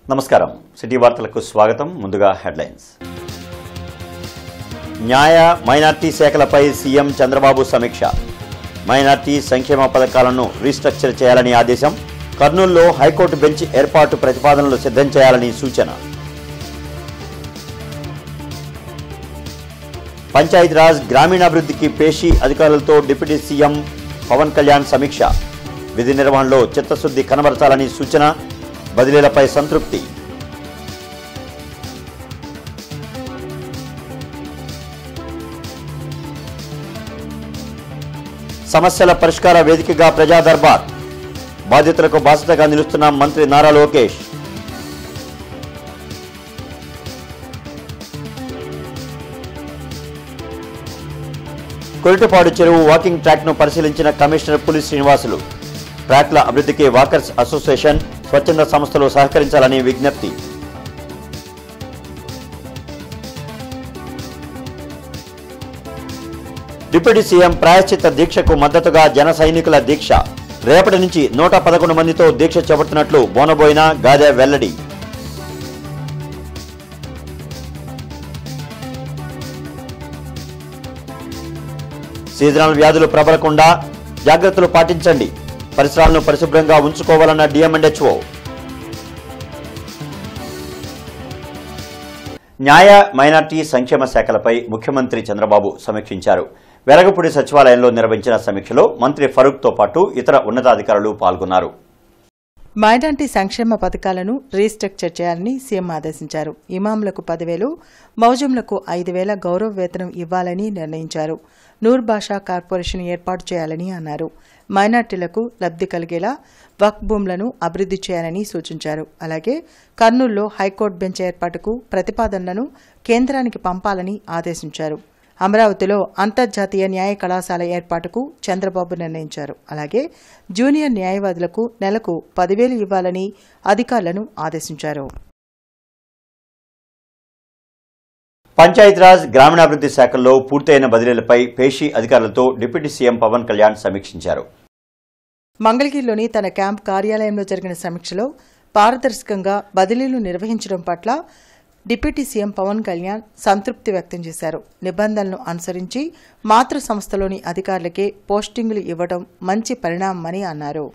నమస్కారం సిటీ వార్తలకు స్వాగతం ముందుగా హెడ్లైన్స్ న్యాయ మైనార్టీ శాఖలపై సీఎం చంద్రబాబు సమీక్ష మైనార్టీ సంక్షేమ పథకాలను రీస్ట్రక్చర్ చేయాలని ఆదేశం కర్నూలులో హైకోర్టు బెంచ్ ఏర్పాటు ప్రతిపాదనలు సిద్ధం చేయాలని సూచన పంచాయతీరాజ్ గ్రామీణాభివృద్ధికి పేషీ అధికారులతో డిప్యూటీ సీఎం పవన్ కళ్యాణ్ సమీక్ష విధి నిర్వహణలో చిత్తశుద్ధి కనబరచాలని సూచన బదిలీలపై సంతృప్తి సమస్యల పరిష్కార వేదికగా ప్రజా దర్బార్ బాధితులకు బాధ్యతగా నిలుస్తున్న మంత్రి నారా లోకేష్ కొరిటపాడు చెరువు వాకింగ్ ట్రాక్ ను పరిశీలించిన కమిషనర్ పులి శ్రీనివాసులు ట్రాక్ల అభివృద్ధికి వాకర్స్ అసోసియేషన్ స్వచ్ఛంద సంస్థలు సహకరించాలని విజ్ఞప్తి డిప్యూటీ సీఎం ప్రాయశ్చిత్త దీక్షకు మద్దతుగా జన సైనికుల దీక్ష రేపటి నుంచి నూట పదకొండు మందితో దీక్ష చేపడుతున్నట్లు బోనబోయిన గాదె వెల్లడి సీజనల్ వ్యాధులు ప్రబలకుండా జాగ్రత్తలు పాటించండి పరిసరాలను పరిశుభ్రంగా ఉంచుకోవాలన్న డిఎంఎండ్హెచ్ఓ న్యాయ మైనార్టీ సంక్షేమ శాఖలపై ముఖ్యమంత్రి చంద్రబాబు సమీక్షించారు వెలగపూడి సచివాలయంలో నిర్వహించిన సమీక్షలో మంత్రి ఫరూక్తో పాటు ఇతర ఉన్నతాధికారులు పాల్గొన్నారు మైనార్టీ సంక్షేమ పథకాలను రీస్ట్రక్చర్ చేయాలని సీఎం ఆదేశించారు ఇమాంలకు పదివేలు మౌజంలకు ఐదు వేల గౌరవ వేతనం ఇవ్వాలని నిర్ణయించారు నూర్ భాషా కార్పొరేషన్ ఏర్పాటు చేయాలని అన్నారు మైనార్టీలకు లబ్ది కలిగేలా వక్ భూములను అభివృద్ది చేయాలని సూచించారు అలాగే కర్నూలులో హైకోర్టు బెంచ్ ఏర్పాటుకు ప్రతిపాదనలను కేంద్రానికి పంపాలని ఆదేశించారు అమరావతిలో అంతర్జాతీయ న్యాయ కళాశాల ఏర్పాటుకు చంద్రబాబు నిర్ణయించారు అలాగే జూనియర్ న్యాయవాదులకు నెలకు పదివేలు ఇవ్వాలని అధికారులను ఆదేశించారు పంచాయతీరాజ్ గ్రామీణాభివృద్ధి శాఖల్లో పూర్తయిన బదిలీలపై పేషీ అధికారులతో డిప్యూటీ సీఎం పవన్ కళ్యాణ్ సమీక్షించారు మంగళగిరిలోని తన క్యాంప్ కార్యాలయంలో జరిగిన సమీక్షలో పారదర్శకంగా బదిలీలు నిర్వహించడం పట్ల డిప్యూటీ సీఎం పవన్ కళ్యాణ్ సంతృప్తి వ్యక్తం చేశారు నిబంధనలను అనుసరించి మాతృ సంస్థలోని అధికారులకే పోస్టింగులు ఇవ్వడం మంచి పరిణామమని అన్నారు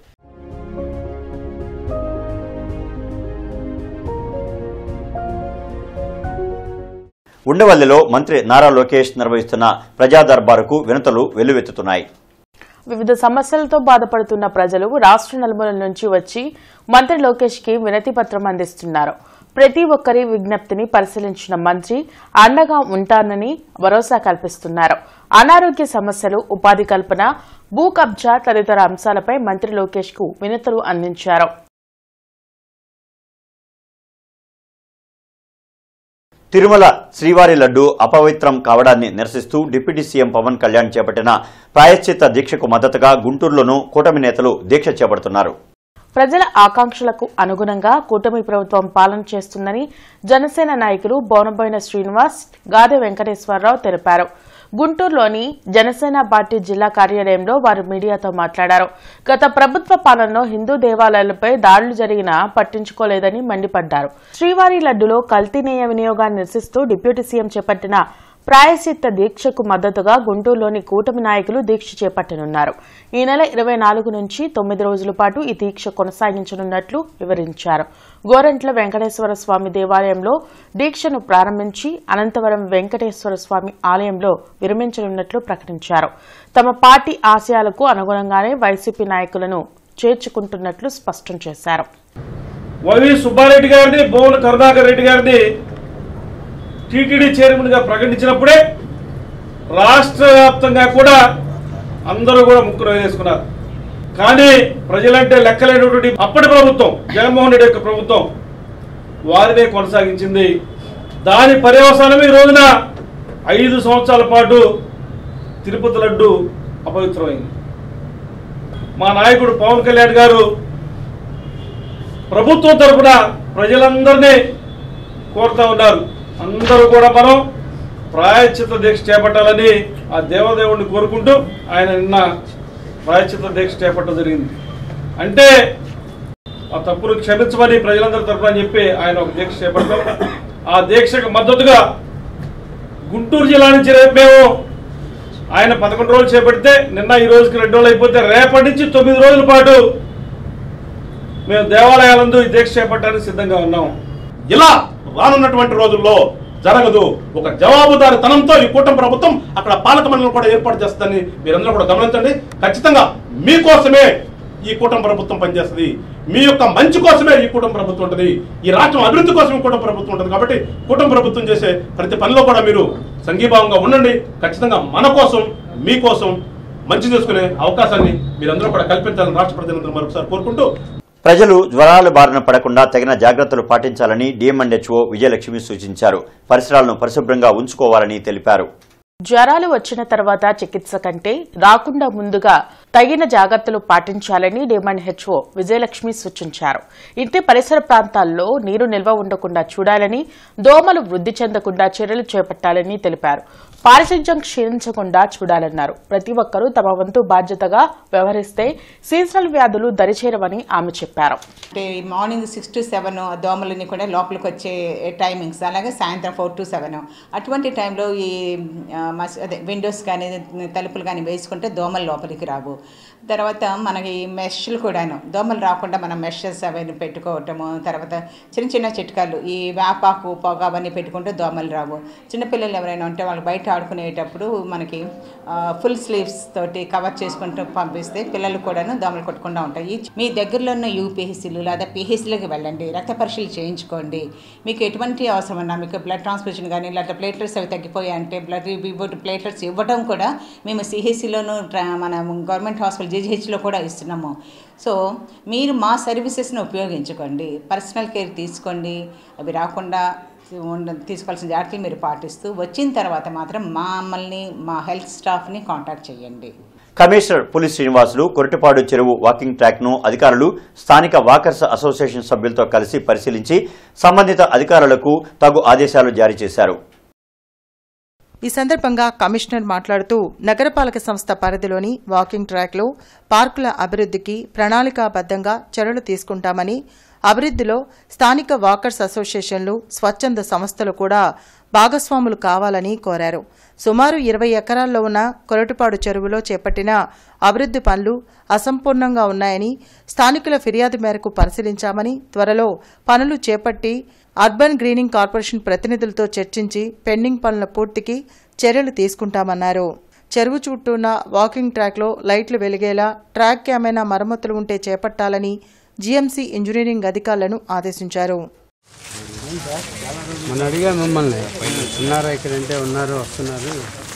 ఉండవల్లిలో మంత్రి నారా లోకేష్ నిర్వహిస్తున్న ప్రజా దర్బారుకు వినతులు వెల్లువెత్తుతున్నాయి వివిధ సమస్యలతో బాధపడుతున్న ప్రజలు రాష్ట్ర నలుమూలల నుంచి వచ్చి మంత్రి లోకేష్ కి వినతి పత్రం అందిస్తున్నారు ప్రతి ఒక్కరి విజ్ఞప్తిని పరిశీలించిన మంత్రి అండగా ఉంటానని భరోసా కల్పిస్తున్నారు అనారోగ్య సమస్యలు ఉపాధి కల్పన భూ కబ్జా తదితర అంశాలపై మంత్రి లోకేష్ కు వినతులు అందించారు తిరుమల శ్రీవారి లడ్డు అపవిత్రం కావడాన్ని నిరసిస్తూ డిప్యూటీ సీఎం పవన్ కళ్యాణ్ చేపట్టిన ప్రాయశ్చిత్త దీక్షకు మద్దతుగా గుంటూరులోనూ కూటమి నేతలు దీక్ష చేపడుతున్నారు ప్రజల ఆకాంక్షలకు అనుగుణంగా కూటమి ప్రభుత్వం పాలన చేస్తుందని జనసేన నాయకులు బోనబోయిన శ్రీనివాస్ గాదె వెంకటేశ్వరరావు తెలిపారు గుంటూరులోని జనసేన పార్టీ జిల్లా కార్యాలయంలో వారు మీడియాతో మాట్లాడారు గత ప్రభుత్వ పాలనలో హిందూ దేవాలయాలపై దాడులు జరిగినా పట్టించుకోలేదని మండిపడ్డారు శ్రీవారి లడ్డులో కల్తీ నేయ వినియోగాన్ని నిరసిస్తూ డిప్యూటీ సీఎం చేపట్టిన ప్రాయశ్చిత్త దీక్షకు మద్దతుగా గుంటూరులోని కూటమి నాయకులు దీక్ష చేపట్టనున్నారు ఈ నెల ఇరవై నాలుగు నుంచి తొమ్మిది రోజుల పాటు ఈ దీక్ష కొనసాగించనున్నట్లు వివరించారు గోరంట్ల వెంకటేశ్వర స్వామి దేవాలయంలో దీక్షను ప్రారంభించి అనంతవరం వెంకటేశ్వర స్వామి ఆలయంలో విరమించనున్నట్లు ప్రకటించారు తమ పార్టీ ఆశయాలకు అనుగుణంగానే వైసీపీ నాయకులను చేర్చుకుంటున్నట్లు స్పష్టం చేశారు వైవి సుబ్బారెడ్డి గారిని భువన కరుణాకర్ రెడ్డి గారిని టీటీడీ చైర్మన్గా ప్రకటించినప్పుడే రాష్ట్ర వ్యాప్తంగా కూడా అందరూ కూడా ముక్కును వేసుకున్నారు కానీ ప్రజలంటే లెక్కలేనటువంటి అప్పటి ప్రభుత్వం జగన్మోహన్ రెడ్డి యొక్క ప్రభుత్వం వారినే కొనసాగించింది దాని పర్యవసానం ఈ రోజున ఐదు సంవత్సరాల పాటు తిరుపతి లడ్డు అపవిత్రమైంది మా నాయకుడు పవన్ కళ్యాణ్ గారు ప్రభుత్వం తరపున ప్రజలందరినీ కోరుతా ఉన్నారు అందరూ కూడా మనం ప్రాయశ్చిత దీక్ష చేపట్టాలని ఆ దేవదేవుడిని కోరుకుంటూ ఆయన నిన్న ప్రాయశ్చిత దీక్ష చేపట్టడం జరిగింది అంటే ఆ తప్పును క్షమించమని ప్రజలందరి తరఫున చెప్పి ఆయన ఒక దీక్ష చేపడతాం ఆ దీక్షకు మద్దతుగా గుంటూరు జిల్లా నుంచి రేపు మేము ఆయన పదకొండు రోజులు చేపడితే నిన్న ఈ రోజుకి రెండు రోజులు అయిపోతే రేపటి నుంచి తొమ్మిది రోజుల పాటు మేము దేవాలయాలందు ఈ దీక్ష చేపట్టడానికి సిద్ధంగా ఉన్నాం ఇలా రానున్నటువంటి రోజుల్లో జరగదు ఒక జవాబుదారితనంతో ఈ కూటమి ప్రభుత్వం అక్కడ పాలక మండలి కూడా ఏర్పాటు చేస్తుందని మీరందరూ కూడా గమనించండి ఖచ్చితంగా మీకోసమే ఈ కూటమి ప్రభుత్వం పనిచేస్తుంది మీ యొక్క మంచి కోసమే ఈ కూటమి ప్రభుత్వం ఉంటుంది ఈ రాష్ట్రం అభివృద్ధి కోసం ఈ కూటమి ప్రభుత్వం ఉంటుంది కాబట్టి కూటమి ప్రభుత్వం చేసే ప్రతి పనిలో కూడా మీరు సంఘీభావంగా ఉండండి ఖచ్చితంగా మన కోసం మీకోసం మంచి చేసుకునే అవకాశాన్ని మీరందరూ కూడా కల్పించాలని రాష్ట్ర ప్రజలందరూ మరొకసారి కోరుకుంటూ ప్రజలు జ్వరాల బారిన పడకుండా తగిన జాగ్రత్తలు పాటించాలని డిఎంఎన్హెచ్ఓ విజయలక్ష్మి సూచించారు పరిసరాలను పరిశుభ్రంగా ఉంచుకోవాలని తెలిపారు జ్వరాలు వచ్చిన తర్వాత చికిత్స కంటే రాకుండా ముందుగా తగిన జాగ్రత్తలు పాటించాలని డిమాండ్ హెచ్ఓ విజయలక్ష్మి సూచించారు ఇంటి పరిసర ప్రాంతాల్లో నీరు నిల్వ ఉండకుండా చూడాలని దోమలు వృద్ధి చెందకుండా చర్యలు చేపట్టాలని తెలిపారు పారిశుధ్యం క్షీణించకుండా చూడాలన్నారు ప్రతి ఒక్కరూ తమ వంతు బాధ్యతగా వ్యవహరిస్తే సీజనల్ వ్యాధులు దరిచేరవని ఆమె చెప్పారు అంటే ఈ మార్నింగ్ సిక్స్ టు సెవెన్ దోమలని కూడా లోపలికి వచ్చే టైమింగ్స్ అలాగే సాయంత్రం ఫోర్ టు సెవెన్ అటువంటి టైంలో ఈ ఆ, మస్ అదే విండోస్ కానీ తలుపులు కానీ వేసుకుంటే దోమలు లోపలికి రావు తర్వాత మనకి మెష్లు కూడాను దోమలు రాకుండా మనం మెషెస్ అవన్నీ పెట్టుకోవటము తర్వాత చిన్న చిన్న చిట్కాలు ఈ వేపాకు పొగ అవన్నీ పెట్టుకుంటే దోమలు రావు చిన్నపిల్లలు ఎవరైనా ఉంటే వాళ్ళు బయట ఆడుకునేటప్పుడు మనకి ఫుల్ స్లీవ్స్ తోటి కవర్ చేసుకుంటూ పంపిస్తే పిల్లలు కూడాను దోమలు కొట్టకుండా ఉంటాయి మీ దగ్గరలో ఉన్న యూపీహెచ్సీలు లేదా పిహెచ్సీలకు వెళ్ళండి రక్త పరీక్షలు చేయించుకోండి మీకు ఎటువంటి అవసరం ఉన్నా మీకు బ్లడ్ ట్రాన్స్ఫ్యూషన్ కానీ లేదా ప్లేట్లెట్స్ అవి తగ్గిపోయాయంటే బ్లడ్ ఇవ్వటం ప్లేట్లెట్స్ ఇవ్వడం కూడా మేము సిహెచ్సిలోను మన గవర్నమెంట్ హాస్పిటల్ జీజీహెచ్లో కూడా ఇస్తున్నాము సో మీరు మా సర్వీసెస్ని ఉపయోగించుకోండి పర్సనల్ కేర్ తీసుకోండి అవి రాకుండా ఉండ తీసుకోవాల్సిన జాగ్రత్తలు మీరు పాటిస్తూ వచ్చిన తర్వాత మాత్రం మమ్మల్ని మా హెల్త్ స్టాఫ్ని కాంటాక్ట్ చేయండి కమిషనర్ పులి శ్రీనివాసులు కొరటిపాడు చెరువు వాకింగ్ ట్రాక్ ను అధికారులు స్థానిక వాకర్స్ అసోసియేషన్ సభ్యులతో కలిసి పరిశీలించి సంబంధిత అధికారులకు తగు ఆదేశాలు జారీ చేశారు ఈ సందర్భంగా కమిషనర్ మాట్లాడుతూ నగరపాలక సంస్థ పరిధిలోని వాకింగ్ ట్రాక్లో పార్కుల అభివృద్ధికి ప్రణాళికాబద్ధంగా చర్యలు తీసుకుంటామని అభివృద్ధిలో స్థానిక వాకర్స్ అసోసియేషన్లు స్వచ్ఛంద సంస్థలు కూడా భాగస్వాములు కావాలని కోరారు సుమారు ఇరవై ఎకరాల్లో ఉన్న కొరటిపాడు చెరువులో చేపట్టిన అభివృద్ధి పనులు అసంపూర్ణంగా ఉన్నాయని స్థానికుల ఫిర్యాదు మేరకు పరిశీలించామని త్వరలో పనులు చేపట్టి అర్బన్ గ్రీనింగ్ కార్పొరేషన్ ప్రతినిధులతో చర్చించి పెండింగ్ పనుల పూర్తికి చర్యలు తీసుకుంటామన్నారు చెరువు చుట్టూ ఉన్న వాకింగ్ ట్రాక్లో లైట్లు వెలిగేలా ట్రాక్ ఏమైనా మరమ్మతులు ఉంటే చేపట్టాలని జీఎంసీ ఇంజనీరింగ్ అధికారులను ఆదేశించారు మొన్న అడిగా మిమ్మల్ని ఉన్నారా ఇక్కడ అంటే ఉన్నారు వస్తున్నారు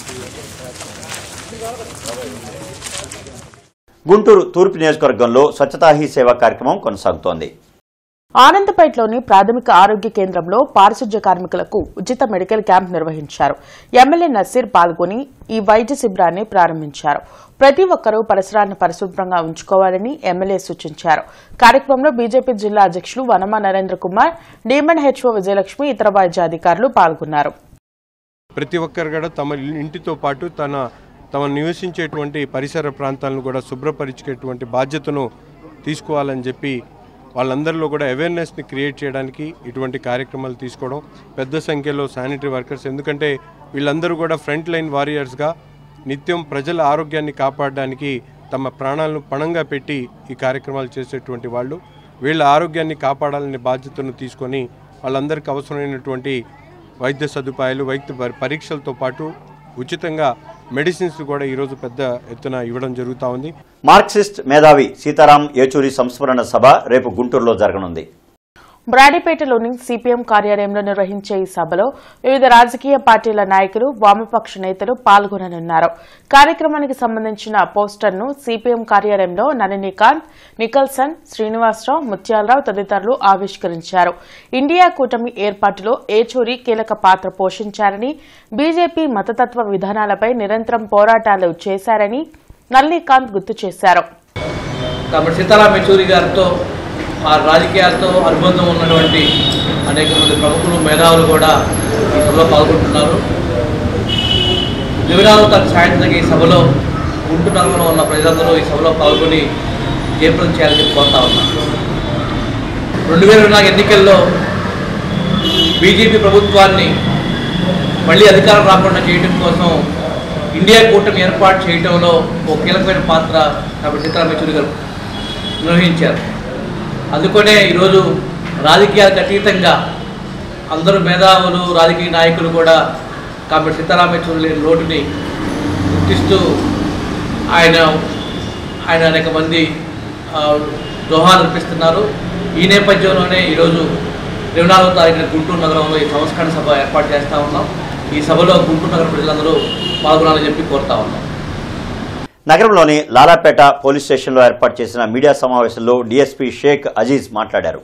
గుంటూరు తూర్పు నియోజకవర్గంలో స్వచ్ఛతా హీ సేవ కార్యక్రమం కొనసాగుతోంది ఆనందపేటలోని ప్రాథమిక ఆరోగ్య కేంద్రంలో పారిశుధ్య కార్మికులకు ఉచిత మెడికల్ క్యాంప్ నిర్వహించారు ఎమ్మెల్యే నసీర్ పాల్గొని ఈ వైద్య శిబిరాన్ని ప్రారంభించారు ప్రతి ఒక్కరూ పరిసరాన్ని పరిశుభ్రంగా ఉంచుకోవాలని ఎమ్మెల్యే సూచించారు కార్యక్రమంలో బీజేపీ జిల్లా అధ్యక్షులు వనమా నరేంద్ర కుమార్ డీమన్ హెచ్ఓ విజయలక్ష్మి ఇతర వైద్య అధికారులు పాల్గొన్నారు ప్రతి ఒక్కరు కూడా తమ ఇంటితో పాటు తన తమ నివసించేటువంటి పరిసర ప్రాంతాలను కూడా శుభ్రపరిచేటువంటి బాధ్యతను తీసుకోవాలని చెప్పి వాళ్ళందరిలో కూడా అవేర్నెస్ని క్రియేట్ చేయడానికి ఇటువంటి కార్యక్రమాలు తీసుకోవడం పెద్ద సంఖ్యలో శానిటరీ వర్కర్స్ ఎందుకంటే వీళ్ళందరూ కూడా ఫ్రంట్ లైన్ వారియర్స్గా నిత్యం ప్రజల ఆరోగ్యాన్ని కాపాడడానికి తమ ప్రాణాలను పణంగా పెట్టి ఈ కార్యక్రమాలు చేసేటువంటి వాళ్ళు వీళ్ళ ఆరోగ్యాన్ని కాపాడాలనే బాధ్యతను తీసుకొని వాళ్ళందరికీ అవసరమైనటువంటి వైద్య సదుపాయాలు వైద్య పరి- పరీక్షలతో పాటు ఉచితంగా మెడిసిన్స్ కూడా ఈరోజు పెద్ద ఎత్తున ఇవ్వడం జరుగుతూ ఉంది మార్క్సిస్ట్ మేధావి సీతారాం ఏచూరి సంస్మరణ సభ రేపు గుంటూరులో జరగనుంది బ్రాడీపేటలోని సిపిఎం కార్యాలయంలో నిర్వహించే ఈ సభలో వివిధ రాజకీయ పార్టీల నాయకులు వామపక్ష నేతలు పాల్గొననున్నారు కార్యక్రమానికి సంబంధించిన పోస్టర్ను సిపిఎం కార్యాలయంలో నళినీకాంత్ నికల్సన్ శ్రీనివాసరావు ముత్యాలరావు తదితరులు ఆవిష్కరించారు ఇండియా కూటమి ఏర్పాటులో ఏచూరి కీలక పాత్ర పోషించారని బీజేపీ మతతత్వ విధానాలపై నిరంతరం పోరాటాలు చేశారని నళినీకాంత్ గుర్తు చేశారు కాబట్టి సీతారాం యెచూరి గారితో ఆ రాజకీయాలతో అనుబంధం ఉన్నటువంటి అనేక మంది ప్రముఖులు మేధావులు కూడా ఈ సభలో పాల్గొంటున్నారు వివరాలతో సాయంత్రం ఈ సభలో గుంటూరు నగరంలో ఉన్న ప్రజలందరూ ఈ సభలో పాల్గొని జయప్రదం చేయాలని చెప్పి కోరుతా ఉన్నాను రెండు వేల నాలుగు ఎన్నికల్లో బీజేపీ ప్రభుత్వాన్ని మళ్ళీ అధికారం రాకుండా చేయడం కోసం ఇండియా కూటమి ఏర్పాటు చేయడంలో ఒక కీలకమైన పాత్ర కాబట్టి సీతారాం యేచూరి గారు నిర్వహించారు అందుకనే ఈరోజు రాజకీయాలకు అతీతంగా అందరూ మేధావులు రాజకీయ నాయకులు కూడా కాబట్టి సీతారాం యేచూరి లేని లోటుని గుర్తిస్తూ ఆయన ఆయన అనేక మంది ఆ, దోహాలు అర్పిస్తున్నారు ఈ నేపథ్యంలోనే ఈరోజు ఇరవై నాలుగో తారీఖున గుంటూరు నగరంలో ఈ సంస్కరణ సభ ఏర్పాటు చేస్తూ ఉన్నాం ఈ సభలో గుంటూరు నగర ప్రజలందరూ పాల్గొనాలని చెప్పి కోరుతా ఉన్నాం నగరంలోని లాలాపేట పోలీస్ స్టేషన్లో ఏర్పాటు చేసిన మీడియా సమావేశంలో డీఎస్పీ షేక్ అజీజ్ మాట్లాడారు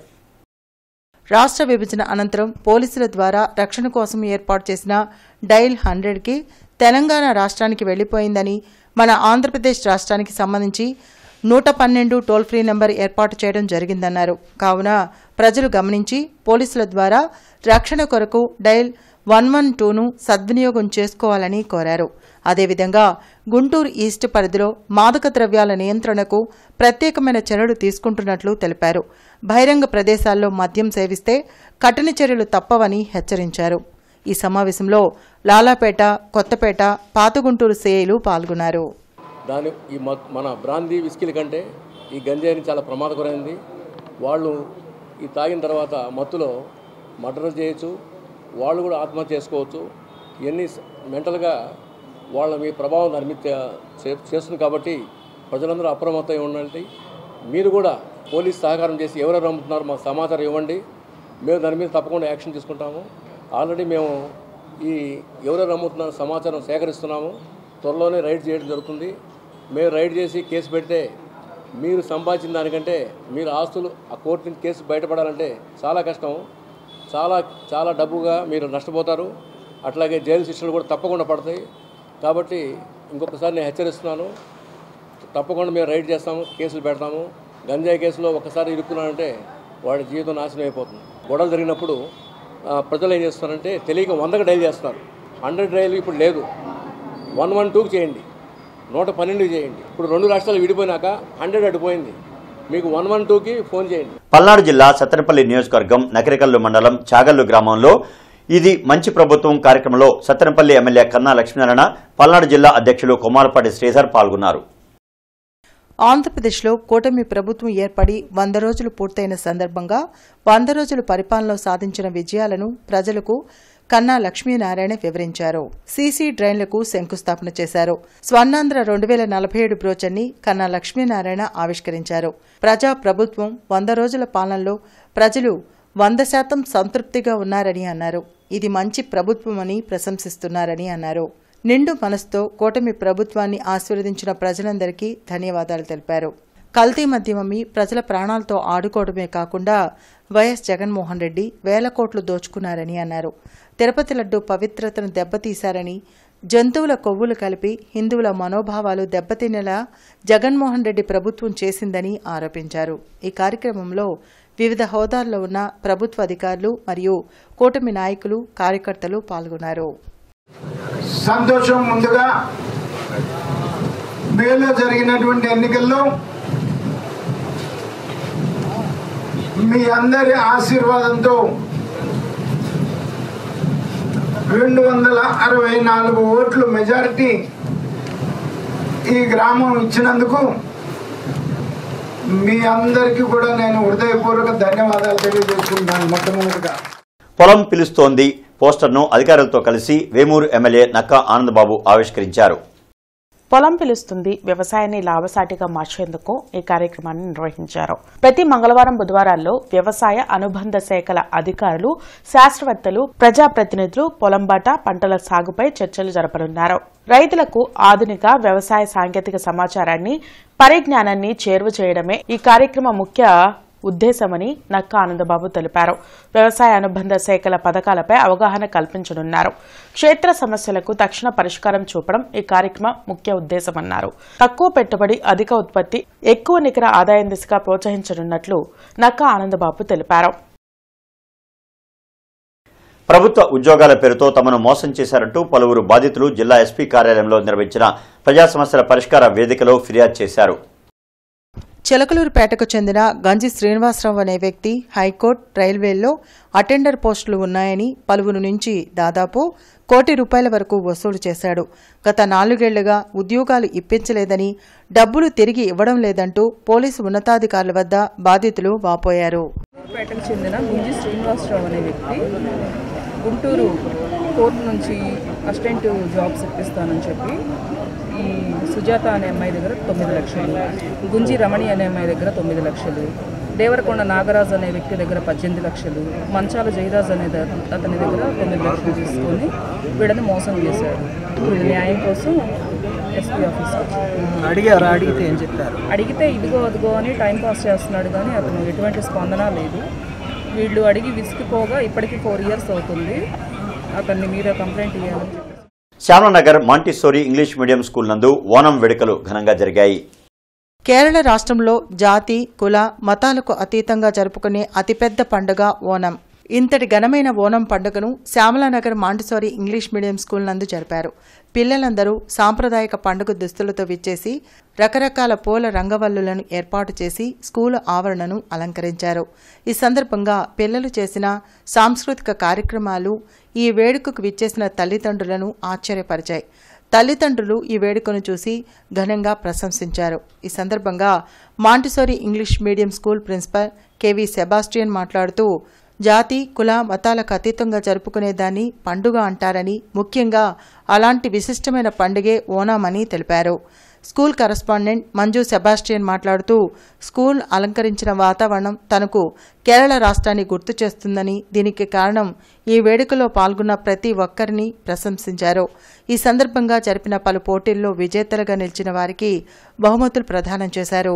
రాష్ట్ర విభజన అనంతరం పోలీసుల ద్వారా రక్షణ కోసం ఏర్పాటు చేసిన డైల్ హండ్రెడ్కి తెలంగాణ రాష్ట్రానికి వెళ్లిపోయిందని మన ఆంధ్రప్రదేశ్ రాష్ట్రానికి సంబంధించి నూట పన్నెండు టోల్ ఫ్రీ నెంబర్ ఏర్పాటు చేయడం జరిగిందన్నారు కావున ప్రజలు గమనించి పోలీసుల ద్వారా రక్షణ కొరకు డైల్ వన్ వన్ టూను సద్వినియోగం చేసుకోవాలని కోరారు అదేవిధంగా గుంటూరు ఈస్ట్ పరిధిలో మాదక ద్రవ్యాల నియంత్రణకు ప్రత్యేకమైన చర్యలు తీసుకుంటున్నట్లు తెలిపారు బహిరంగ ప్రదేశాల్లో మద్యం సేవిస్తే కఠిన చర్యలు తప్పవని హెచ్చరించారు ఈ సమావేశంలో లాలాపేట కొత్తపేట పాతగుంటూరు సేయలు పాల్గొన్నారు దాని ఈ మ- మన బ్రాందీ విస్కీల కంటే ఈ గంజాయిని చాలా ప్రమాదకరమైంది వాళ్ళు ఈ తాగిన తర్వాత మత్తులో మర్డర్ చేయొచ్చు వాళ్ళు కూడా ఆత్మహత్య చేసుకోవచ్చు ఇవన్నీ స- మెంటల్గా వాళ్ళ మీ ప్రభావం దాని మీద చే- చేస్తుంది కాబట్టి ప్రజలందరూ అప్రమత్తంగా ఉండండి మీరు కూడా పోలీస్ సహకారం చేసి ఎవరెవరు అమ్ముతున్నారో మాకు సమాచారం ఇవ్వండి మేము దాని మీద తప్పకుండా యాక్షన్ తీసుకుంటాము ఆల్రెడీ మేము ఈ ఎవరెవరు అమ్ముతున్నారో సమాచారం సేకరిస్తున్నాము త్వరలోనే రైడ్ చేయడం జరుగుతుంది మేము రైడ్ చేసి కేసు పెడితే మీరు సంపాదించిన దానికంటే మీరు ఆస్తులు ఆ కోర్టు నుంచి కేసు బయటపడాలంటే చాలా కష్టం చాలా చాలా డబ్బుగా మీరు నష్టపోతారు అట్లాగే జైలు శిక్షలు కూడా తప్పకుండా పడతాయి కాబట్టి ఇంకొకసారి నేను హెచ్చరిస్తున్నాను తప్పకుండా మేము రైడ్ చేస్తాము కేసులు పెడతాము గంజాయి కేసులో ఒకసారి ఇరుక్కున్నాడంటే వాడి జీవితం నాశనం అయిపోతుంది గొడవలు జరిగినప్పుడు ఆ, ప్రజలు ఏం చేస్తున్నారంటే తెలియక వందకు డైల్ చేస్తున్నారు హండ్రెడ్ డైల్ ఇప్పుడు లేదు వన్ వన్ టూకి చేయండి నూట పన్నెండుకి చేయండి ఇప్పుడు రెండు రాష్ట్రాలు విడిపోయినాక హండ్రెడ్ అడిపోయింది మీకు వన్ వన్ టూకి ఫోన్ చేయండి పల్నాడు జిల్లా సత్తెనపల్లి నియోజకవర్గం నకరికల్లు మండలం చాగల్లు గ్రామంలో ఇది మంచి ప్రభుత్వం కార్యక్రమంలో సత్తెనపల్లి ఎమ్మెల్యే కన్నా లక్ష్మీనారాయణ పల్నాడు జిల్లా అధ్యక్షులు కుమారపాటి శ్రీధర్ పాల్గొన్నారు ఆంధ్రప్రదేశ్లో కూటమి ప్రభుత్వం ఏర్పడి వంద రోజులు పూర్తయిన సందర్భంగా వంద రోజుల పరిపాలనలో సాధించిన విజయాలను ప్రజలకు కన్నా లక్ష్మీనారాయణ వివరించారు సీసీ డ్రైన్లకు శంకుస్థాపన చేశారు స్వర్ణాంధ్ర రెండు వేల నలభై ఏడు బ్రోచర్ని కన్నా లక్ష్మీనారాయణ ఆవిష్కరించారు ప్రజా ప్రభుత్వం వంద రోజుల పాలనలో ప్రజలు వంద శాతం సంతృప్తిగా ఉన్నారని అన్నారు ఇది మంచి ప్రభుత్వమని ప్రశంసిస్తున్నారని అన్నారు నిండు మనసుతో కూటమి ప్రభుత్వాన్ని ఆశీర్వదించిన ప్రజలందరికీ ధన్యవాదాలు తెలిపారు కల్తీ మద్యం అమ్మి ప్రజల ప్రాణాలతో ఆడుకోవడమే కాకుండా వైఎస్ జగన్మోహన్ రెడ్డి వేల కోట్లు దోచుకున్నారని అన్నారు తిరుపతి లడ్డు పవిత్రతను దెబ్బతీశారని జంతువుల కొవ్వులు కలిపి హిందువుల మనోభావాలు దెబ్బతినేలా జగన్మోహన్ రెడ్డి ప్రభుత్వం చేసిందని ఆరోపించారు ఈ కార్యక్రమంలో వివిధ హోదాల్లో ఉన్న ప్రభుత్వ అధికారులు మరియు కూటమి నాయకులు కార్యకర్తలు పాల్గొన్నారు సంతోషం ముందుగా మేలో జరిగినటువంటి ఎన్నికల్లో మీ అందరి ఆశీర్వాదంతో రెండు వందల అరవై నాలుగు ఓట్లు మెజారిటీ ఈ గ్రామం ఇచ్చినందుకు మీ అందరికీ కూడా నేను హృదయపూర్వక ధన్యవాదాలు తెలియజేస్తున్నాను మొట్టమొదటిగా పొలం పిలుస్తోంది పోస్టర్ను అధికారులతో కలిసి వేమూరు ఎమ్మెల్యే నక్కా ఆనందబాబు ఆవిష్కరించారు పొలం పిలుస్తుంది వ్యవసాయాన్ని లాభసాటిగా మార్చేందుకు ఈ కార్యక్రమాన్ని నిర్వహించారు ప్రతి మంగళవారం బుధవారాల్లో వ్యవసాయ అనుబంధ శాఖల అధికారులు శాస్త్రవేత్తలు ప్రజాప్రతినిధులు పొలం బాట పంటల సాగుపై చర్చలు జరపనున్నారు రైతులకు ఆధునిక వ్యవసాయ సాంకేతిక సమాచారాన్ని పరిజ్ఞానాన్ని చేరువ చేయడమే ఈ కార్యక్రమ ముఖ్య ఉద్దేశమని నక్క ఆనందబాబు తెలిపారు వ్యవసాయ అనుబంధ శాఖల పథకాలపై అవగాహన కల్పించనున్నారు క్షేత్ర సమస్యలకు తక్షణ పరిష్కారం చూపడం ఈ కార్యక్రమం ముఖ్య ఉద్దేశమన్నారు తక్కువ పెట్టుబడి అధిక ఉత్పత్తి ఎక్కువ నికర ఆదాయం దిశగా ప్రోత్సహించనున్నట్లు నక్క ఆనందబాబు తెలిపారు ప్రభుత్వ ఉద్యోగాల పేరుతో తమను మోసం చేశారంటూ పలువురు బాధితులు జిల్లా ఎస్పీ కార్యాలయంలో నిర్వహించిన ప్రజా సమస్యల పరిష్కార వేదికలో ఫిర్యాదు చేశారు చిలకలూరుపేటకు చెందిన గంజి శ్రీనివాసరావు అనే వ్యక్తి హైకోర్టు రైల్వేల్లో అటెండర్ పోస్టులు ఉన్నాయని పలువురు నుంచి దాదాపు కోటి రూపాయల వరకు వసూలు చేశాడు గత నాలుగేళ్లుగా ఉద్యోగాలు ఇప్పించలేదని డబ్బులు తిరిగి ఇవ్వడం లేదంటూ పోలీసు ఉన్నతాధికారుల వద్ద బాధితులు వాపోయారు పేటకు చెందిన గుంజి శ్రీనివాసరావు అనే వ్యక్తి గుంటూరు కోర్టు నుంచి అసిస్టెంట్ జాబ్స్ ఇప్పిస్తానని చెప్పి ఈ సుజాత అనే అమ్మాయి దగ్గర తొమ్మిది లక్షలు గుంజి రమణి అనే అమ్మాయి దగ్గర తొమ్మిది లక్షలు దేవరకొండ నాగరాజు అనే వ్యక్తి దగ్గర పద్దెనిమిది లక్షలు మంచాల జయరాజ్ అనే ద- అతని దగ్గర తొమ్మిది లక్షలు తీసుకొని వీళ్ళని మోసం చేశారు ఇప్పుడు న్యాయం కోసం ఎస్పీ ఆఫీస్ అడిగారు అడిగితే ఏం చెప్పారు అడిగితే ఇదిగో అదిగో అని టైం పాస్ చేస్తున్నాడు కానీ అతను ఎటువంటి స్పందన లేదు వీళ్ళు అడిగి విసిగిపోగా ఇప్పటికీ ఫోర్ ఇయర్స్ అవుతుంది అతన్ని మీరే కంప్లైంట్ ఇవ్వాలని చెప్పి Shyamalanagar Montessori English medium school నందు ఓనం వేడుకలు ఘనంగా జరిగాయి కేరళ రాష్ట్రంలో జాతి కుల మతాలకు అతీతంగా జరుపుకునే అతిపెద్ద పండుగ ఓనం ఇంతటి ఘనమైన ఓనం పండుగను Shyamalanagar Montessori English medium school నందు జరిపారు పిల్లలందరూ సాంప్రదాయక పండుగ దుస్తులతో విచ్చేసి రకరకాల పూల రంగవల్లులను ఏర్పాటు చేసి స్కూల్ ఆవరణను అలంకరించారు ఈ సందర్భంగా పిల్లలు చేసిన సాంస్కృతిక కార్యక్రమాలు ఈ వేడుకకు విచ్చేసిన తల్లిదండ్రులను ఆశ్చర్యపరిచాయి తల్లిదండ్రులు ఈ వేడుకను చూసి ఘనంగా ప్రశంసించారు ఈ సందర్భంగా Montessori English medium school principal KV Sebastian మాట్లాడుతూ జాతి కుల మతాలకు అతీతంగా జరుపుకునే దాన్ని పండుగ అంటారని ముఖ్యంగా అలాంటి విశిష్టమైన పండుగే ఓనామని తెలిపారు స్కూల్ కరస్పాండెంట్ మంజు సెబాస్టియన్ మాట్లాడుతూ స్కూల్ అలంకరించిన వాతావరణం తనకు కేరళ రాష్ట్రాన్ని గుర్తు చేస్తుందని దీనికి కారణం ఈ వేడుకలో పాల్గొన్న ప్రతి ఒక్కరిని ప్రశంసించారు ఈ సందర్భంగా జరిపిన పలు పోటీల్లో విజేతలుగా నిలిచిన వారికి బహుమతులు ప్రదానం చేశారు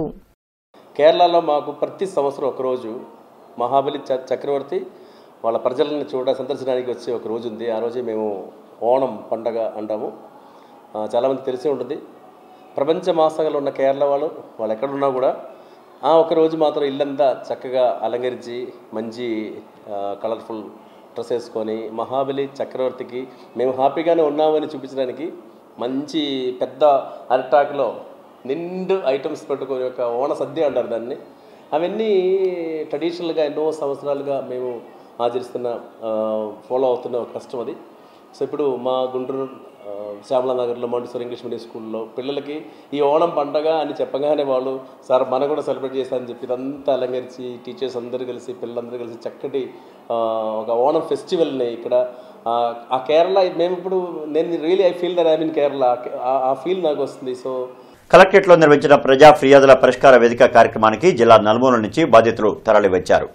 కేరళలో మాకు ప్రతి సంవత్సరం ఒకరోజు మహాబలి చ చక్రవర్తి వాళ్ళ ప్రజలను చూడ సందర్శనానికి వచ్చే ఒక రోజు ఉంది ఆ రోజే మేము ఓణం పండగ అంటాము ఆ, చాలామంది తెలిసే ఉంటుంది ప్రపంచ మాసంలో ఉన్న కేరళ వాళ్ళు వాళ్ళు ఎక్కడున్నా కూడా ఆ ఒక రోజు మాత్రం ఇల్లంతా చక్కగా అలంకరించి మంచి కలర్ఫుల్ డ్రెస్ వేసుకొని మహాబలి చక్రవర్తికి మేము హ్యాపీగానే ఉన్నామని చూపించడానికి మంచి పెద్ద అరిటాకులో నిండు ఐటమ్స్ పెట్టుకొని ఒక ఓణ సద్య అంటారు దాన్ని అవన్నీ ట్రెడిషనల్గా ఎన్నో సంవత్సరాలుగా మేము ఆచరిస్తున్న ఫాలో అవుతున్న ఒక కష్టం అది సో ఇప్పుడు మా గుంటూరు ఆ, శ్యామలానగర్లో మాంటిసోర్ ఇంగ్లీష్ మీడియం స్కూల్లో పిల్లలకి ఈ ఓణం పండగ అని చెప్పగానే వాళ్ళు సార్ మనం కూడా సెలబ్రేట్ చేస్తారని చెప్పి ఇదంతా అలంకరించి టీచర్స్ అందరూ కలిసి పిల్లలందరూ కలిసి చక్కటి ఆ, ఒక ఓణం ఫెస్టివల్ని ఇక్కడ ఆ, ఆ కేరళ మేము ఇప్పుడు నేను really I feel that I mean Kerala uh- uh feel నాకు వస్తుంది సో కలెక్టరేట్లో నిర్వహించిన ప్రజా ఫిర్యాదుల పరిష్కార వేదిక కార్యక్రమానికి జిల్లా నలుమూల నుంచి బాధితులు తరలివచ్చారు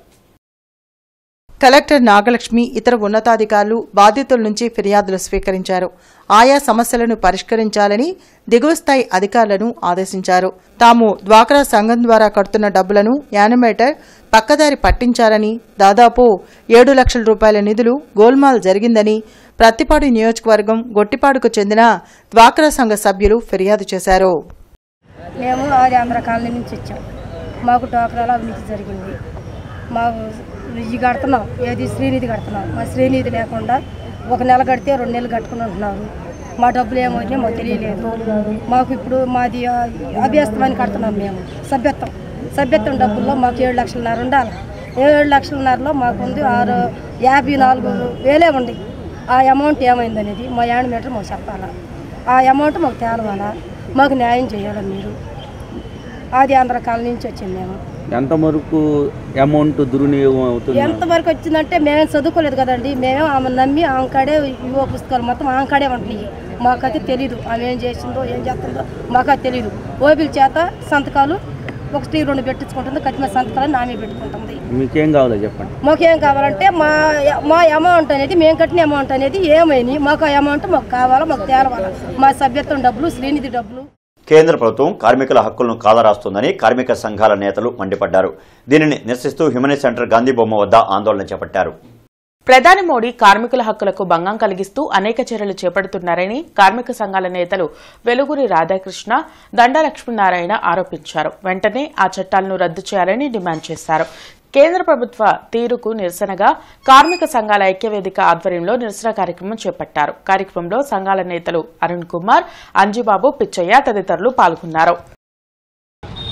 కలెక్టర్ నాగలక్ష్మి ఇతర ఉన్నతాధికారులు బాధితుల నుంచి ఫిర్యాదులు స్వీకరించారు ఆయా సమస్యలను పరిష్కరించాలని దిగువ స్థాయి అధికారులను ఆదేశించారు తాము డ్వాక్రా సంఘం ద్వారా కడుతున్న డబ్బులను యానిమేటర్ పక్కదారి పట్టించారని దాదాపు ఏడు లక్షల రూపాయల నిధులు గోల్మాల్ జరిగిందని ప్రత్తిపాడు నియోజకవర్గం గొట్టిపాడుకు చెందిన డ్వాక్రా సంఘ సభ్యులు ఫిర్యాదు చేశారు మేము ఆది ఆంధ్ర కాలనీ నుంచి వచ్చాం మాకు టోకరాలో అవినీతి జరిగింది మాకు ఇది కడుతున్నాం ఏది శ్రీనిధి కడుతున్నాం మా శ్రీనిధి లేకుండా ఒక నెల కడితే రెండు నెలలు కట్టుకుని ఉంటున్నారు మా డబ్బులు ఏమవుతున్నాయో మాకు తెలియలేదు మాకు ఇప్పుడు మాది ఆ, అభ్యస్తమని కడుతున్నాం మేము సభ్యత్వం సభ్యత్వం డబ్బుల్లో మాకు ఏడు లక్షలన్నర ఉండాలి ఏడు లక్షలన్నరలో మాకు ఉంది ఆరు యాభై నాలుగు వేలే ఉంది ఆ అమౌంట్ ఏమైందనేది మా యానిమేటర్ మాకు చెప్పాలా ఆ అమౌంట్ మాకు తేలవాలా మాకు న్యాయం చేయాలి మీరు ఆది ఆంధ్ర కాలనీ నుంచి వచ్చింది మేము ఎంత వరకు అమౌంట్ దుర్వినియోగం అవుతుంది ఎంతవరకు వచ్చిందంటే మేమేం చదువుకోలేదు కదండి మేమే ఆమె నమ్మి ఆమె కాడే యువ పుస్తకాలు మొత్తం ఆమె కాడే ఉంటున్నాయి మాకైతే తెలీదు ఆమె ఏం చేసిందో ఏం చేస్తుందో మాకైతే తెలీదు ఓబిల్ చేత సంతకాలు ఒకటి రెండు పెట్టించుకుంటుంది కట్టిన సంతకాలు ఆమె పెట్టుకుంటుంది మీకేం కావాలో చెప్పండి మాకేం కావాలంటే మా మా అమౌంట్ అనేది మేము కట్టిన అమౌంట్ అనేది ఏమైంది మాకు ఆ అమౌంట్ మాకు కావాలా మాకు తేలవాలా మా సభ్యత్వం డబ్బులు శ్రీనిధి డబ్బులు కేంద్ర ప్రభుత్వం కార్మికుల హక్కులను కాలరాస్తోందని కార్మిక సంఘాల నేతలు మండిపడ్డారు దీనిని నిరసిస్తూ హ్యూమనిస్ట్ సెంటర్ గాంధీ బొమ్మ వద్ద ఆందోళన చేపట్టారు ప్రధాని మోడీ కార్మికుల హక్కులకు భంగం కలిగిస్తూ అనేక చర్యలు చేపడుతున్నారని కార్మిక సంఘాల నేతలు వెలుగురి రాధాకృష్ణ దండ లక్ష్మీనారాయణ ఆరోపించారు వెంటనే ఆ చట్టాలను రద్దు చేయాలని డిమాండ్ చేశారు కేంద్ర ప్రభుత్వ తీరుకు నిరసనగా కార్మిక సంఘాల ఐక్యవేదిక ఆధ్వర్యంలో నిరసన కార్యక్రమం చేపట్టారు కార్యక్రమంలో సంఘాల నేతలు అరుణ్ కుమార్ అంజుబాబు పిచ్చయ్య తదితరులు పాల్గొన్నారు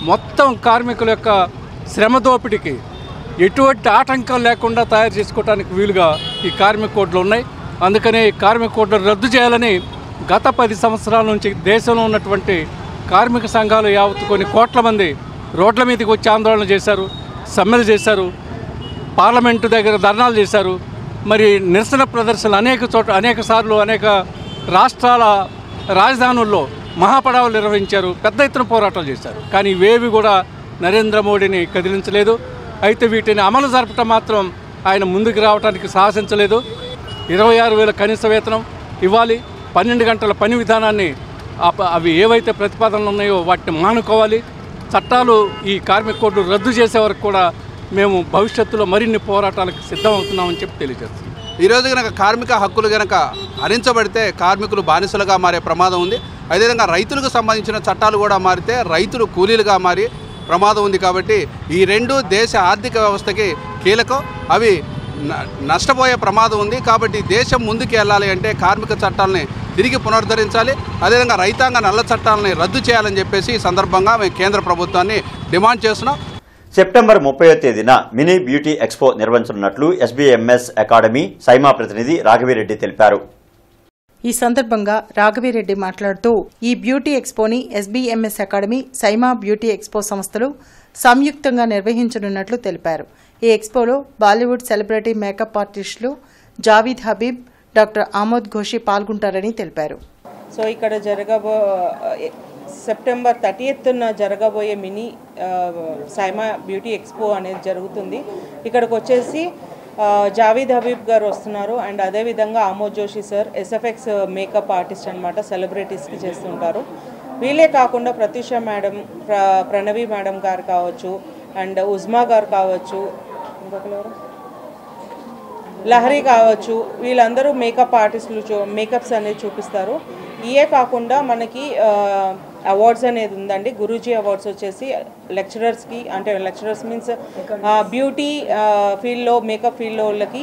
మొత్తం కార్మికుల యొక్క శ్రమ దోపిడీకి ఎటువంటి ఆటంకం లేకుండా తయారు చేసుకోవడానికి వీలుగా ఈ కార్మిక కోడ్లు ఉన్నాయి అందుకని ఈ కార్మిక కోడ్లు రద్దు చేయాలని గత పది సంవత్సరాల నుంచి దేశంలో ఉన్నటువంటి కార్మిక సంఘాలు యావత్తు కొన్ని కోట్ల మంది రోడ్ల మీదకి వచ్చి ఆందోళన చేశారు సమ్మెలు చేశారు పార్లమెంటు దగ్గర ధర్నాలు చేశారు మరి నిరసన ప్రదర్శనలు అనేక చోట్ల అనేక సార్లు అనేక రాష్ట్రాల రాజధానుల్లో మహాపడావులు నిర్వహించారు పెద్ద ఎత్తున పోరాటాలు చేశారు కానీ ఇవేవి కూడా నరేంద్ర మోడీని కదిలించలేదు అయితే వీటిని అమలు జరపటం మాత్రం ఆయన ముందుకు రావడానికి సాహసించలేదు ఇరవై ఆరు వేల కనీస వేతనం ఇవ్వాలి పన్నెండు గంటల పని విధానాన్ని అప- అవి ఏవైతే ప్రతిపాదనలు ఉన్నాయో వాటిని మానుకోవాలి చట్టాలు ఈ కార్మిక కోడ్లు రద్దు చేసే వరకు కూడా మేము భవిష్యత్తులో మరిన్ని పోరాటాలకు సిద్ధమవుతున్నామని చెప్పి తెలియజేస్తున్నాం ఈరోజు కనుక కార్మిక హక్కులు కనుక హరించబడితే కార్మికులు బానిసలుగా మారే ప్రమాదం ఉంది అదేవిధంగా రైతులకు సంబంధించిన చట్టాలు కూడా మారితే రైతులు కూలీలుగా మారి ప్రమాదం ఉంది కాబట్టి ఈ రెండు దేశ ఆర్థిక వ్యవస్థకి కీలకం అవి న- నష్టపోయే ప్రమాదం ఉంది కాబట్టి దేశం ముందుకు వెళ్ళాలి అంటే కార్మిక చట్టాలని తిరిగి పునరుద్ధరించాలి అదేవిధంగా రైతాంగ నల్ల చట్టాలని రద్దు చేయాలని చెప్పేసి ఈ సందర్భంగా మేము కేంద్ర ప్రభుత్వాన్ని డిమాండ్ చేస్తున్నాం సెప్టెంబర్ ముప్పయో తేదీన మినీ బ్యూటీ ఎక్స్పో నిర్వహించనున్నట్లు ఎస్బీఎంఎస్ అకాడమీ సైమా ప్రతినిధి రాఘవిరెడ్డి తెలిపారు ఈ సందర్భంగా రాఘవిరెడ్డి మాట్లాడుతూ ఈ బ్యూటీ ఎక్స్పోని SBMS academy Saima beauty expo సంస్థలు సంయుక్తంగా నిర్వహించనున్నట్లు తెలిపారు ఈ ఎక్స్పోలో బాలీవుడ్ సెలబ్రిటీ మేకప్ ఆర్టిస్టులు జావీద్ హబీబ్ డాక్టర్ ఆమోద్ ఘోషి పాల్గొంటారని తెలిపారు సో ఇక్కడ జరగబో సెప్టెంబర్ థర్టీ ఎత్తున జరగబోయే మినీ ఆ, సైమా బ్యూటీ ఎక్స్పో అనేది జరుగుతుంది ఇక్కడికి వచ్చేసి ఆ, జావీద్ హబీబ్ గారు వస్తున్నారు అండ్ అదేవిధంగా Aamod Joshi sir SFX makeup artist అనమాట సెలబ్రిటీస్కి చేస్తుంటారు వీళ్ళే కాకుండా ప్రత్యూష మేడం ప్ర ప్రణవి మేడం గారు కావచ్చు అండ్ ఉజ్మా గారు కావచ్చు ఇంకొకరు ఎవరు? లహరి కావచ్చు వీళ్ళందరూ మేకప్ ఆర్టిస్టులు చూ మేకప్స్ అనేది చూపిస్తారు ఇవే కాకుండా మనకి అవార్డ్స్ అనేది ఉందండి గురూజీ అవార్డ్స్ వచ్చేసి లెక్చరర్స్కి అంటే లెక్చరర్స్ మీన్స్ బ్యూటీ ఫీల్డ్లో మేకప్ ఫీల్డ్లో వాళ్ళకి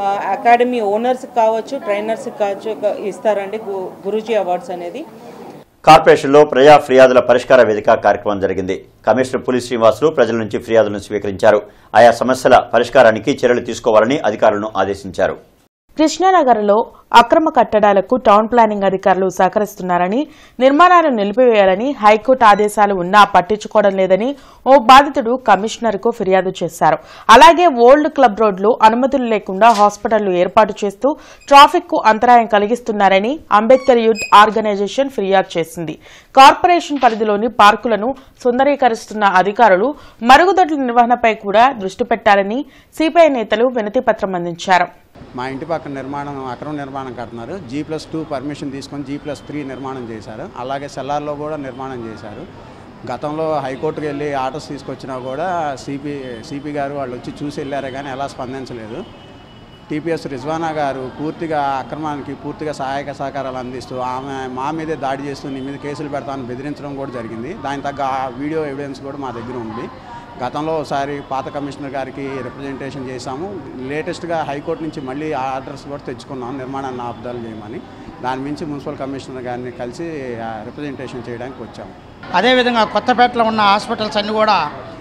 అకాడమీ ఓనర్స్కి కావచ్చు ట్రైనర్స్కి కావచ్చు ఇస్తారండి గు గురూజీ అవార్డ్స్ అనేది కార్పొరేషన్లో ప్రజా ఫిర్యాదుల పరిష్కార వేదిక కార్యక్రమం జరిగింది కమిషనర్ పులి శ్రీనివాసులు ప్రజల నుంచి ఫిర్యాదులను స్వీకరించారు ఆయా సమస్యల పరిష్కారానికి చర్యలు తీసుకోవాలని అధికారులను ఆదేశించారు కృష్ణానగర్లో అక్రమ కట్టడాలకు టౌన్ ప్లానింగ్ అధికారులు సహకరిస్తున్నారని నిర్మాణాలను నిలిపివేయాలని హైకోర్టు ఆదేశాలు ఉన్నా పట్టించుకోవడం లేదని ఓ బాధితుడు కమిషనర్కు ఫిర్యాదు చేశారు అలాగే ఓల్డ్ క్లబ్ రోడ్లు అనుమతులు లేకుండా హాస్పిటళ్లు ఏర్పాటు చేస్తూ ట్రాఫిక్ కు అంతరాయం కలిగిస్తున్నారని అంబేద్కర్ యూత్ ఆర్గనైజేషన్ ఫిర్యాదు చేసింది కార్పొరేషన్ పరిధిలోని పార్కులను సుందరీకరిస్తున్న అధికారులు మరుగుదొడ్ల నిర్వహణపై కూడా దృష్టి పెట్టాలని సిపిఐ నేతలు వినతి పత్రం అందించారు మా ఇంటి పక్కన నిర్మాణం అక్రమ నిర్మాణం కడుతున్నారు జీ ప్లస్ టూ పర్మిషన్ తీసుకొని జీ ప్లస్ త్రీ నిర్మాణం చేశారు అలాగే సెల్లార్లో కూడా నిర్మాణం చేశారు గతంలో హైకోర్టుకు వెళ్ళి ఆర్డర్స్ తీసుకొచ్చినా కూడా సిపి సిపి గారు వాళ్ళు వచ్చి చూసి వెళ్ళారే కానీ ఎలా స్పందించలేదు టీపీఎస్ రిజ్వానా గారు పూర్తిగా అక్రమానికి పూర్తిగా సహాయక సహకారాలు అందిస్తూ ఆమె మా మీదే దాడి చేస్తూ నీ మీద కేసులు పెడతామని బెదిరించడం కూడా జరిగింది దాని తగ్గ ఆ వీడియో ఎవిడెన్స్ కూడా మా దగ్గర ఉంది గతంలో ఒకసారి పాత కమిషనర్ గారికి రిప్రజెంటేషన్ చేశాము లేటెస్ట్గా హైకోర్టు నుంచి మళ్ళీ ఆర్డర్స్ కూడా తెచ్చుకున్నాం నిర్మాణాన్ని ఆపుదలు చేయమని దాని మించి మున్సిపల్ కమిషనర్ గారిని కలిసి రిప్రజెంటేషన్ చేయడానికి వచ్చాము అదేవిధంగా కొత్తపేటలో ఉన్న హాస్పిటల్స్ అన్నీ కూడా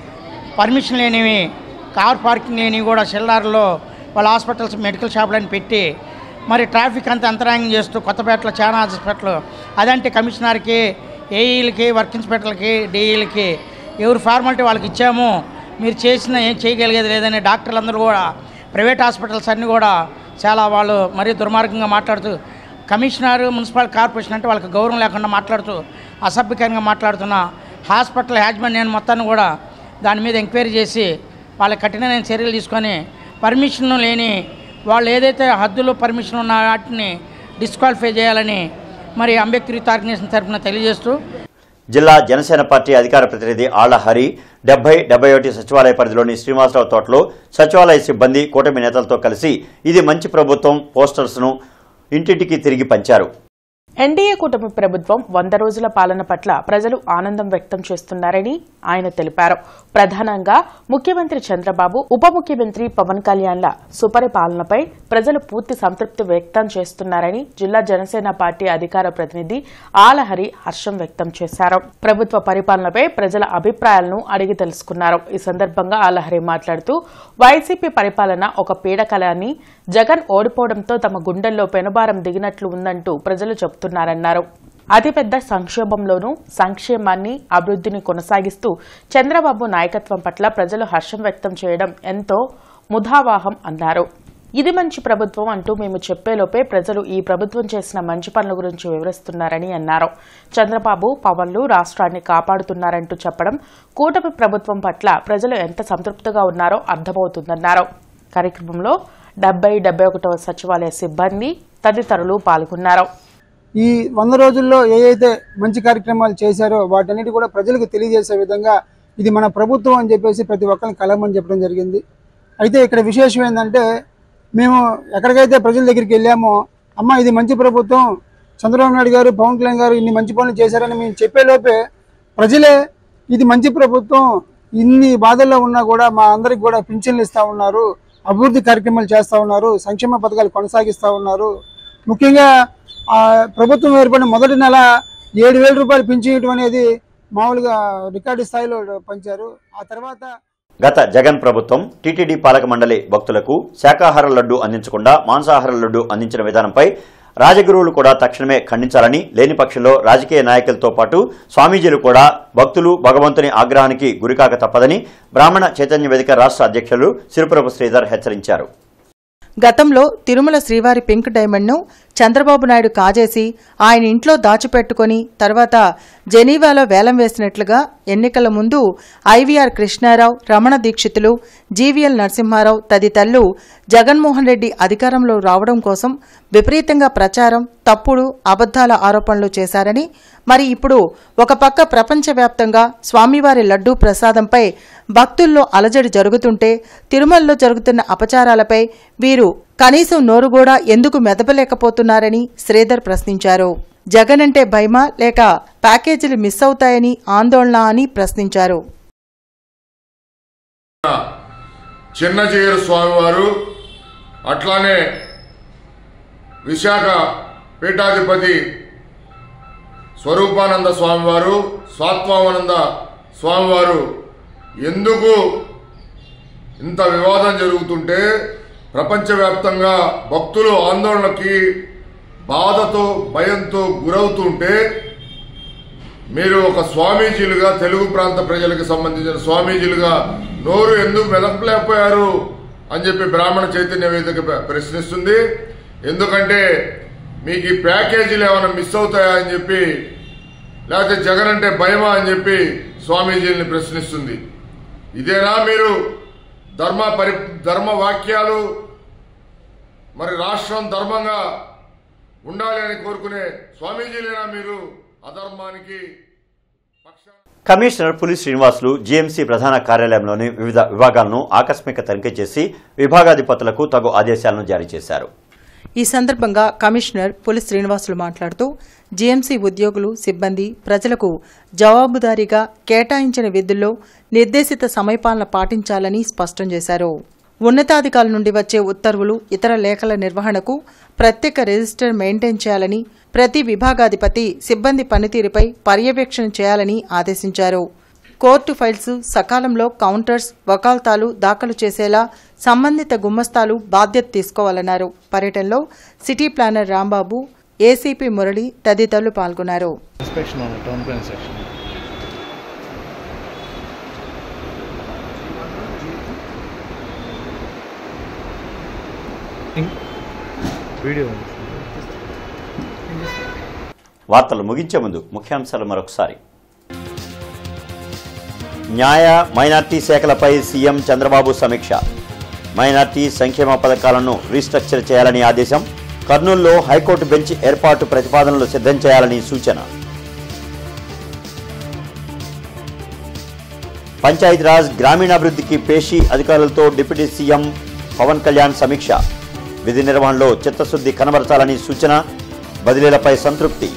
పర్మిషన్ లేనివి కార్ పార్కింగ్ లేనివి కూడా షెల్లార్లో వాళ్ళ హాస్పిటల్స్ మెడికల్ షాపులని పెట్టి మరి ట్రాఫిక్ అంతా అంతరాయం చేస్తూ కొత్తపేటలో చాలా హాస్పిటల్ అదంటే కమిషనర్కి ఏఈలకి వర్క్ ఇన్స్పెక్టర్లకి డిఈలకి ఎవరు ఫార్మాలిటీ వాళ్ళకి ఇచ్చాము మీరు చేసిన ఏం చేయగలిగేది లేదని డాక్టర్లు అందరూ కూడా ప్రైవేట్ హాస్పిటల్స్ అన్నీ కూడా చాలా వాళ్ళు మరీ దుర్మార్గంగా మాట్లాడుతూ కమిషనర్ మున్సిపల్ కార్పొరేషన్ అంటే వాళ్ళకి గౌరవం లేకుండా మాట్లాడుతూ అసభ్యకరంగా మాట్లాడుతున్న హాస్పిటల్ యాజమాన్యాన్ని మొత్తాన్ని కూడా దాని మీద ఎంక్వైరీ చేసి వాళ్ళకి కఠినమైన చర్యలు తీసుకొని పర్మిషన్ లేని వాళ్ళు ఏదైతే హద్దులో పర్మిషన్ ఉన్న వాటిని డిస్క్వాలిఫై చేయాలని మరి అంబేద్కర్ యూత్ ఆర్గనైజేషన్ తరఫున తెలియజేస్తూ జిల్లా జనసేన పార్టీ అధికార ప్రతినిధి ఆళ్ల హరి డెబ్బై డెబ్బై ఒకటి సచివాలయ పరిధిలోని శ్రీనివాసరావు తోటలో సచివాలయ సిబ్బంది కూటమి నేతలతో కలిసి ఇది మంచి ప్రభుత్వం పోస్టర్స్ను ఇంటింటికి తిరిగి పంచారు ఎన్డీఏ కూటమి ప్రభుత్వం వంద రోజుల పాలన పట్ల ప్రజలు ఆనందం వ్యక్తం చేస్తున్నారని ఆయన తెలిపారు ప్రధానంగా ముఖ్యమంత్రి చంద్రబాబు ఉప ముఖ్యమంత్రి పవన్ కళ్యాణ్ల సుపరిపాలనపై ప్రజలు పూర్తి సంతృప్తి వ్యక్తం చేస్తున్నారని జిల్లా జనసేన పార్టీ అధికార ప్రతినిధి ఆలహరి హర్షం వ్యక్తం చేశారు ప్రభుత్వ పరిపాలనపై ప్రజల అభిప్రాయాలను అడిగి తెలుసుకున్నారు ఈ సందర్భంగా ఆలహరి మాట్లాడుతూ వైసీపీ పరిపాలన ఒక పీడకలని జగన్ ఓడిపోవడంతో తమ గుండెల్లో పెనుభారం దిగినట్లు ఉందంటూ ప్రజలు చెబుతున్నారన్నారు అతిపెద్ద సంక్షోభంలోనూ సంక్షేమాన్ని అభివృద్ధిని కొనసాగిస్తూ చంద్రబాబు నాయకత్వం పట్ల ప్రజలు హర్షం వ్యక్తం చేయడం ఎంతో ముదావాహం అన్నారు ఇది మంచి ప్రభుత్వం అంటూ మేము చెప్పేలోపే ప్రజలు ఈ ప్రభుత్వం చేసిన మంచి పనుల గురించి వివరిస్తున్నారని అన్నారు చంద్రబాబు పవన్లు రాష్ట్రాన్ని కాపాడుతున్నారంటూ చెప్పడం కూటమి ప్రభుత్వం పట్ల ప్రజలు ఎంత సంతృప్తిగా ఉన్నారో అర్థమవుతుందన్నారు కార్యక్రమంలో డెబ్బై డెబ్బై ఒకటవ సచివాలయ సిబ్బంది తదితరులు పాల్గొన్నారు ఈ వంద రోజుల్లో ఏ అయితే మంచి కార్యక్రమాలు చేశారో వాటన్నిటి కూడా ప్రజలకు తెలియజేసే విధంగా ఇది మన ప్రభుత్వం అని చెప్పేసి ప్రతి ఒక్కరిని కలమని చెప్పడం జరిగింది అయితే ఇక్కడ విశేషం ఏంటంటే మేము ఎక్కడికైతే ప్రజల దగ్గరికి వెళ్ళామో అమ్మ ఇది మంచి ప్రభుత్వం చంద్రబాబు నాయుడు గారు పవన్ కళ్యాణ్ గారు ఇన్ని మంచి పనులు చేశారని మేము చెప్పేలోపే ప్రజలే ఇది మంచి ప్రభుత్వం ఇన్ని బాధల్లో ఉన్నా కూడా మా అందరికి కూడా పింఛన్లు ఇస్తూ ఉన్నారు అభివృద్ధి కార్యక్రమాలు చేస్తూ ఉన్నారు సంక్షేమ పథకాలు కొనసాగిస్తూ ఉన్నారు ముఖ్యంగా ఆ ప్రభుత్వం ఏర్పడిన మొదటి నెల ఏడు వేల రూపాయలు పింఛన్ అనేది మామూలుగా రికార్డు స్థాయిలో పంచారు ఆ తర్వాత గత జగన్ ప్రభుత్వం టీటీడీ పాలక మండలి భక్తులకు శాకాహార లడ్డు అందించకుండా మాంసాహార లడ్డు అందించిన విధానంపై రాజగురువులు కూడా తక్షణమే ఖండించాలని లేని పక్షంలో రాజకీయ నాయకులతో పాటు స్వామీజీలు కూడా భక్తులు భగవంతుని ఆగ్రహానికి గురికాక తప్పదని బ్రాహ్మణ చైతన్య వేదిక రాష్ట్ర అధ్యక్షులు సిరుపురపు శ్రీధర్ హెచ్చరించారు గతంలో తిరుమల శ్రీవారి పింక్ డైమండ్ను చంద్రబాబు నాయుడు కాజేసి ఆయన ఇంట్లో దాచిపెట్టుకుని తర్వాత జెనీవాలో వేలం వేసినట్లుగా ఎన్నికల ముందు ఐవీఆర్ కృష్ణారావు రమణ దీక్షితులు జీవీఎల్ నరసింహారావు తదితరులు జగన్మోహన్ రెడ్డి అధికారంలో రావడం కోసం విపరీతంగా ప్రచారం తప్పుడు అబద్దాల ఆరోపణలు చేశారని మరి ఇప్పుడు ఒక పక్క ప్రపంచవ్యాప్తంగా స్వామివారి లడ్డూ ప్రసాదంపై భక్తుల్లో అలజడి జరుగుతుంటే తిరుమలలో జరుగుతున్న అపచారాలపై వీరు కనీసం నోరు కూడా ఎందుకు మెదపలేకపోతున్నారని శ్రీధర్ ప్రశ్నించారు జగన్ అంటే భయమా లేక ప్యాకేజీలు మిస్ అవుతాయని ఆందోళన అని ప్రశ్నించారు చిన్నజీయరు స్వామివారు అట్లానే విశాఖ పీఠాధిపతి స్వరూపానంద స్వామివారు స్వాత్మానంద స్వామివారు ఎందుకు ఇంత వివాదం జరుగుతుంటే ప్రపంచవ్యాప్తంగా భక్తులు ఆందోళనకి బాధతో భయంతో గురవుతుంటే మీరు ఒక స్వామీజీలుగా తెలుగు ప్రాంత ప్రజలకు సంబంధించిన స్వామీజీలుగా నోరు ఎందుకు మెదపలేకపోయారు అని చెప్పి బ్రాహ్మణ చైతన్య వేదిక ప్ర- ప్రశ్నిస్తుంది ఎందుకంటే మీకు ఈ ప్యాకేజీలు ఏమైనా మిస్ అవుతాయా అని చెప్పి లేకపోతే జగన్ అంటే భయమా అని చెప్పి స్వామీజీని ప్రశ్నిస్తుంది ఇదేనా మీరు ధర్మ పరి ధర్మ వాక్యాలు మరి రాష్ట్రం ధర్మంగా ఉండాలి అని కోరుకునే స్వామీజీలేనా మీరు అధర్మానికి కమిషనర్ పులి శ్రీనివాసులు జీఎంసీ ప్రధాన కార్యాలయంలోని వివిధ విభాగాలను ఆకస్మిక తనిఖీ చేసి విభాగాధిపతులకు తగు ఆదేశాలను జారీ చేశారు ఈ సందర్భంగా కమిషనర్ పులి శ్రీనివాసులు మాట్లాడుతూ జీఎంసీ ఉద్యోగులు సిబ్బంది ప్రజలకు జవాబుదారీగా కేటాయించిన విధుల్లో నిర్దేశిత సమయపాలన పాటించాలని స్పష్టం చేశారు ఉన్నతాధికారుల నుండి వచ్చే ఉత్తర్వులు ఇతర లేఖల నిర్వహణకు ప్రత్యేక రిజిస్టర్ మెయింటైన్ చేయాలని ప్రతి విభాగాధిపతి సిబ్బంది పనితీరుపై పర్యవేక్షణ చేయాలని ఆదేశించారు కోర్టు ఫైల్స్ సకాలంలో కౌంటర్స్ వకాల్తాలు దాఖలు చేసేలా సంబంధిత గుమ్మస్తాలు బాధ్యత తీసుకోవాలన్నారు పర్యటనలో city planner Rambabu ACP Murali తదితరులు పాల్గొన్నారు ఇన్స్పెక్షన్ ఉంది టౌన్ ప్లాన్ సెక్షన్ వీడియో ఉంది వార్తలు ముగించే ముందు ముఖ్యాంశాలు మరొకసారి న్యాయ మైనార్టీ శాఖలపై సీఎం చంద్రబాబు సమీక్ష మైనార్టీ సంక్షేమ పథకాలను రీస్ట్రక్చర్ చేయాలని ఆదేశం కర్నూలులో హైకోర్టు బెంచ్ ఏర్పాటు ప్రతిపాదనలు సిద్ధం చేయాలని సూచన పంచాయతీరాజ్ గ్రామీణాభివృద్ధికి పేషీ అధికారులతో డిప్యూటీ సీఎం పవన్ కళ్యాణ్ సమీక్ష విధి నిర్వహణలో చిత్తశుద్ధి కనబరచాలని సూచన బదిలీలపై సంతృప్తి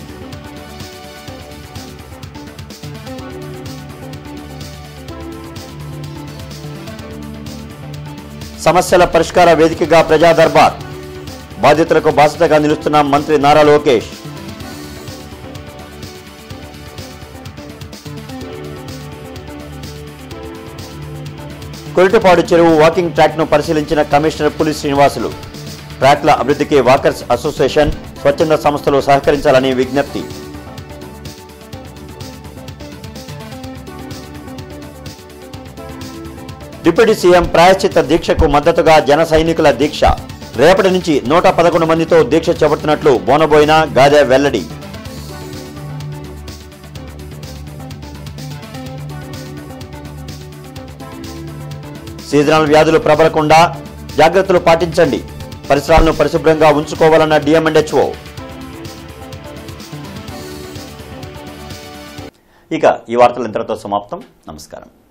సమస్యల పరిష్కార వేదికగా ప్రజా దర్బార్ బాధితులకు బాధ్యతగా నిలుస్తున్న మంత్రి నారా లోకేష్ కొరిటపాడు చెరువు వాకింగ్ ట్రాక్ ను పరిశీలించిన కమిషనర్ పులి శ్రీనివాసులు ట్రాక్ల అభివృద్ధికి వాకర్స్ అసోసియేషన్ స్వచ్ఛంద సంస్థలు సహకరించాలని విజ్ఞప్తి డిప్యూటీ సీఎం ప్రాయశ్చిత్త దీక్షకు మద్దతుగా జన సైనికుల దీక్ష రేపటి నుంచి నూట పదకొండు మందితో దీక్ష చేపడుతున్నట్లు బోనబోయిన గాదె వెల్లడి సీజనల్ వ్యాధులు ప్రబలకుండా జాగ్రత్తలు పాటించండి పరిసరాలను పరిశుభ్రంగా ఉంచుకోవాలన్న డిఎంఎండ్హెచ్ఓ ఇక ఈ వార్తలు ఇంతటితో సమాప్తం నమస్కారం